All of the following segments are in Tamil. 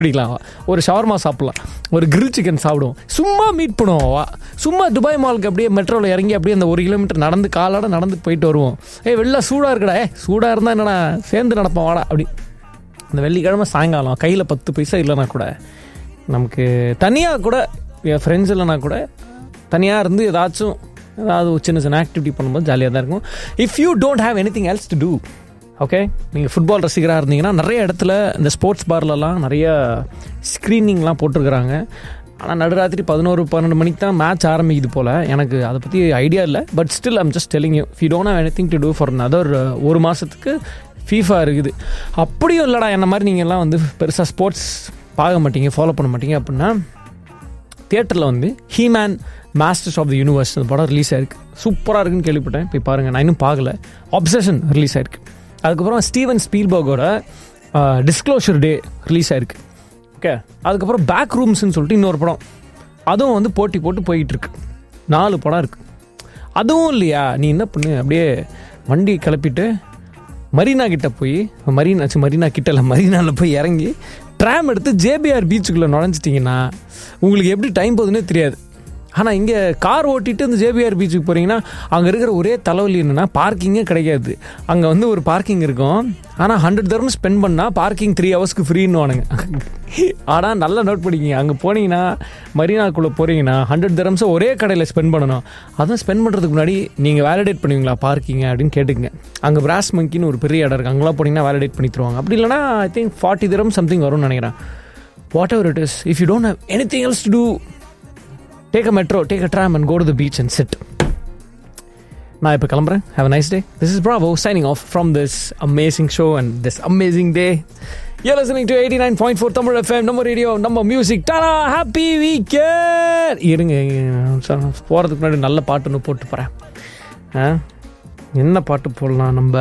குடிக்கலாம் ஒரு ஷவர்மா சாப்பிடலாம் ஒரு கிரில் சிக்கன் சாப்பிடுவோம் சும்மா மீட் பண்ணுவோம் வா சும்மா துபாய் மாலுக்கு அப்படியே மெட்ரோவில் இறங்கி அப்படியே அந்த ஒரு கிலோமீட்டர் நடந்து காலாட நடந்து போயிட்டு வருவோம் ஏய் வெளில சூடாக இருக்குடா ஏ சூடாக இருந்தால் என்னடா சேர்ந்து நடப்போம் வாடா அப்படி இந்த வெள்ளிக்கிழமை சாயங்காலம் கையில் பத்து பைசா இல்லைனா கூட நமக்கு தனியாக கூட என் ஃப்ரெண்ட்ஸ் இல்லைனா கூட தனியாக இருந்து ஏதாச்சும் ஏதாவது ஒரு சின்ன சின்ன ஆக்டிவிட்டி பண்ணும்போது ஜாலியாக தான் இருக்கும் if you don't have anything else to do to நீங்கள் ஃபுட்பால் ரசிகராக இருந்தீங்கன்னா நிறைய இடத்துல இந்த ஸ்போர்ட்ஸ் பார்லலாம் நிறைய ஸ்க்ரீனிங்லாம் போட்டிருக்கிறாங்க ஆனால் நடுராத்திரி பதினோரு பன்னெண்டு மணிக்கு தான் மேட்ச் ஆரம்பிக்குது போல் எனக்கு அதை பற்றி ஐடியா இல்லை but still I'm just telling you if you don't have anything to do for other ஒரு மாதத்துக்கு ஃபீஃபா இருக்குது அப்படியும் இல்லைடா என்ன மாதிரி நீங்கள்லாம் வந்து பெருசாக ஸ்போர்ட்ஸ் பார்க்க மாட்டீங்க ஃபாலோ பண்ண மாட்டீங்க அப்படின்னா தியேட்டரில் வந்து He-Man masters of the universe அந்த படம் ரிலீஸ் ஆயிருக்கு சூப்பராக இருக்குன்னு கேள்விப்பட்டேன் போய் பாருங்கள் நான் இன்னும் பார்க்கல அப்சஷன் ரிலீஸ் ஆயிருக்கு அதுக்கப்புறம் ஸ்டீவன் ஸ்பீல்பர்கோட டிஸ்க்ளோஷர் டே ரிலீஸ் ஆயிருக்கு ஓகே அதுக்கப்புறம் பேக் ரூம்ஸ்னு சொல்லிட்டு இன்னொரு படம் அதுவும் வந்து போட்டி போட்டு போயிட்டு இருக்கு நாலு படம் இருக்கு அதுவும் இல்லையா நீ என்ன பண்ணு அப்படியே வண்டி கிளப்பிட்டு மரீனா கிட்ட போய் மரீனா சி, மரீனா கிட்ட இல்லை மரீனாவில் போய் இறங்கி ட்ராம் எடுத்து ஜேபிஆர் பீச்சுக்குள்ளே நுழைஞ்சிட்டிங்கன்னா உங்களுக்கு எப்படி டைம் போகுதுன்னே தெரியாது ஆனால் இங்கே கார் ஓட்டிட்டு இந்த ஜேபிஆர் பீச்சுக்கு போகிறீங்கன்னா அங்கே இருக்கிற ஒரே தலைவலி என்னென்னா பார்க்கிங்கே கிடைக்காது அங்கே வந்து ஒரு பார்க்கிங் இருக்கும் ஆனால் ஹண்ட்ரட் தரம் ஸ்பெண்ட் பண்ணால் பார்க்கிங் த்ரீ ஹவர்ஸ்க்கு ஃப்ரீன்னு வானுங்க ஆனால் நல்லா நோட் பண்ணிக்கிங்க அங்கே போனீங்கன்னா மரீனாக்குள்ளே போகிறீங்கன்னா ஹண்ட்ரட் தரம்ஸை ஒரே கடையில் ஸ்பெண்ட் பண்ணணும் அதான் ஸ்பெண்ட் பண்ணுறதுக்கு முன்னாடி நீங்கள் வேலிடேட் பண்ணுவீங்களா பார்க்கிங்க அப்படின்னு கேட்டுக்கங்க அங்கே பிராஸ் மங்கின்னு ஒரு பெரிய இடம் இருக்குது அங்கெல்லாம் போனீங்கன்னா வேலிடேட் பண்ணி தருவாங்க அப்படி இல்லைனா ஐ திங்க் ஃபார்ட்டி தரம் சம்திங் வரும்னு நினைக்கிறேன் whatever it is if you don't have anything else to do take a metro take a tram and go to the beach and sit நான் இப்போ கிளம்புறேன் have a nice day this is Bravo signing off from this amazing show and this amazing day You're listening to 89.4 Tamil FM, நம்ம ரேடியோ நம்ம மியூசிக் டாடா ஹாப்பி வீக்கெண்ட் இருங்க சார் போகிறதுக்கு முன்னாடி நல்ல பாட்டு ஒன்று போட்டு போகிறேன் ஆ என்ன பாட்டு போடலாம் நம்ம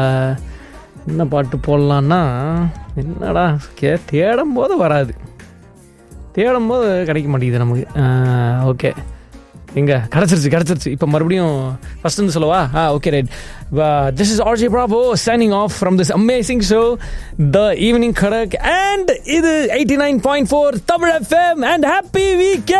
என்ன பாட்டு போடலான்னா என்னடா கே தேடும் போது வராது தேடும் போது கிடைக்க மாட்டேங்குது நமக்கு ஓகே எங்க கிடச்சிருச்சு கிடச்சிருச்சு இப்போ மறுபடியும் ஃபர்ஸ்ட் இருந்து சொல்லவா ஆ okay right this is RJ Bravo signing off from this amazing show the evening கடக் அண்ட் இது eighty nine point four Tamil FM and happy week